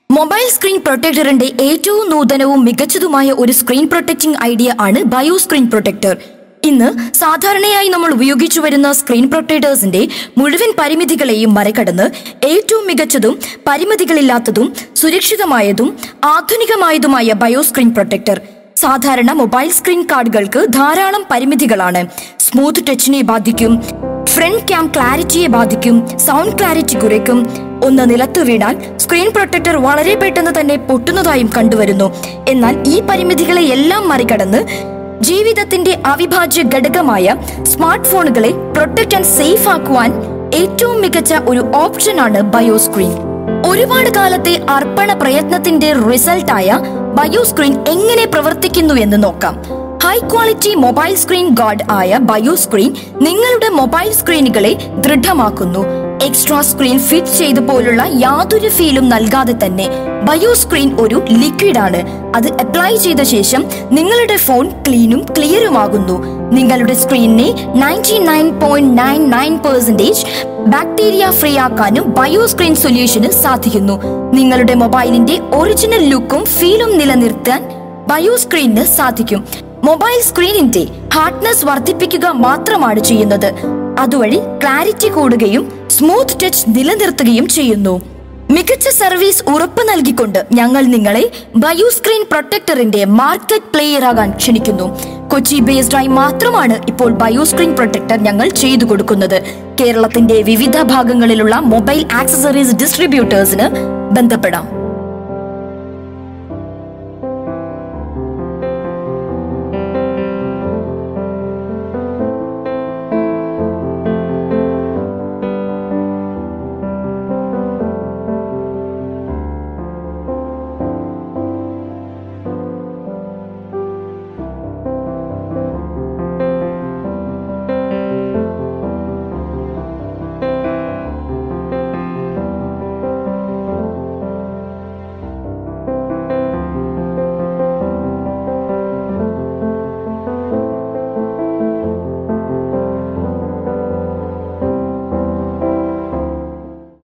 mobile screen പ്രൊട്ടക്ടറിന്റെ ഏറ്റവും നൂതനവും മികച്ചതുമായ ഒരു സ്ക്രീൻ പ്രൊട്ടക്റ്റിംഗ് ഐഡിയ ആണ് ബയോ സ്ക്രീൻ പ്രൊട്ടക്ടർ ഇന്ന് സാധാരണയായി നമ്മൾ ഉപയോഗിച്ചു വരുന്ന സ്ക്രീൻ പ്രൊട്ടക്ടേഴ്സിന്റെ മുഴുവൻ പരിമിതികളെയും മറികടന്ന് ഏറ്റവും മികച്ചതും പരിമിതികളില്ലാത്തതും സുരക്ഷിതമായതും ആധുനികമായതുമായ ബയോ സ്ക്രീൻ പ്രൊട്ടക്ടർ സാധാരണ മൊബൈൽ സ്ക്രീൻ കാർഡുകൾക്ക് ധാരാളം പരിമിതികളാണ് സ്മൂത്ത് ടച്ചിനെ ബാധിക്കും ഫ്രണ്ട് ക്യാം ക്ലാരിറ്റിയെ ബാധിക്കും സൗണ്ട് ക്ലാരിറ്റി കുറയ്ക്കും ഒന്ന് നിലത്ത് വീണാൽ സ്ക്രീൻ പ്രൊട്ടക്ടർ വളരെ പെട്ടെന്ന് തന്നെ പൊട്ടുന്നതായും കണ്ടുവരുന്നു എന്നാൽ ഈ പരിമിതികളെ എല്ലാം മറികടന്ന് ജീവിതത്തിന്റെ അവിഭാജ്യ ഘടകമായ സ്മാർട്ട് ഫോണുകളെ പ്രൊട്ടക്ട് ആൻഡ് സേഫ് ആക്കുവാൻ ഏറ്റവും മികച്ച ഒരു ഓപ്ഷനാണ് ബയോ സ്ക്രീൻ ഒരുപാട് കാലത്തെ അർപ്പണ പ്രയത്നത്തിന്റെ റിസൾട്ടായ ബയോ സ്ക്രീൻ എങ്ങനെ പ്രവർത്തിക്കുന്നു എന്ന് നോക്കാം high quality mobile screen guard ആയ ബയോ സ്ക്രീൻ നിങ്ങളുടെ മൊബൈൽ സ്ക്രീനുകളെ ദൃഢമാക്കുന്നു എക്സ്ട്രാ സ്ക്രീൻ ഫിറ്റ് ചെയ്ത പോലുള്ള യാതൊരു ഫീലും നൽകാതെ തന്നെ ബയോ സ്ക്രീൻ ഒരു ലിക്വിഡ് ആണ് അത് അപ്ലൈ ചെയ്ത ശേഷം നിങ്ങളുടെ ഫോൺ ക്ലീനും ക്ലിയറുമാകുന്നു നിങ്ങളുടെ സ്ക്രീനിനെ ninety nine point nine nine percentage bacteria free ആക്കാനും ബയോ സ്ക്രീൻ സൊല്യൂഷന് സാധിക്കുന്നു നിങ്ങളുടെ മൊബൈലിന്റെ ഒറിജിനൽ ലുക്കും ഫീലും നിലനിർത്താൻ ബയോ സ്ക്രീനിന് സാധിക്കും മൊബൈൽ സ്ക്രീനിന്റെ ഹാർഡ്നെസ് വർദ്ധിപ്പിക്കുക മാത്രമാണ് ചെയ്യുന്നത് അതുവഴി ക്ലാരിറ്റി കൂടുകയും സ്മൂത്ത് ടച്ച് നിലനിർത്തുകയും ചെയ്യുന്നു മികച്ച സർവീസ് ഉറപ്പ് നൽകിക്കൊണ്ട് ഞങ്ങൾ നിങ്ങളെ ബയോ സ്ക്രീൻ പ്രൊട്ടക്ടറിന്റെ മാർക്കറ്റ് പ്ലെയർ ആകാൻ ക്ഷണിക്കുന്നു കൊച്ചി ബേസ്ഡ് ആയി മാത്രമാണ് ഇപ്പോൾ ബയോ സ്ക്രീൻ പ്രൊട്ടക്ടർ ഞങ്ങൾ ചെയ്തു കൊടുക്കുന്നത് കേരളത്തിന്റെ വിവിധ ഭാഗങ്ങളിലുള്ള മൊബൈൽ ആക്സസറീസ് ഡിസ്ട്രിബ്യൂട്ടേഴ്സിന് ബന്ധപ്പെടാം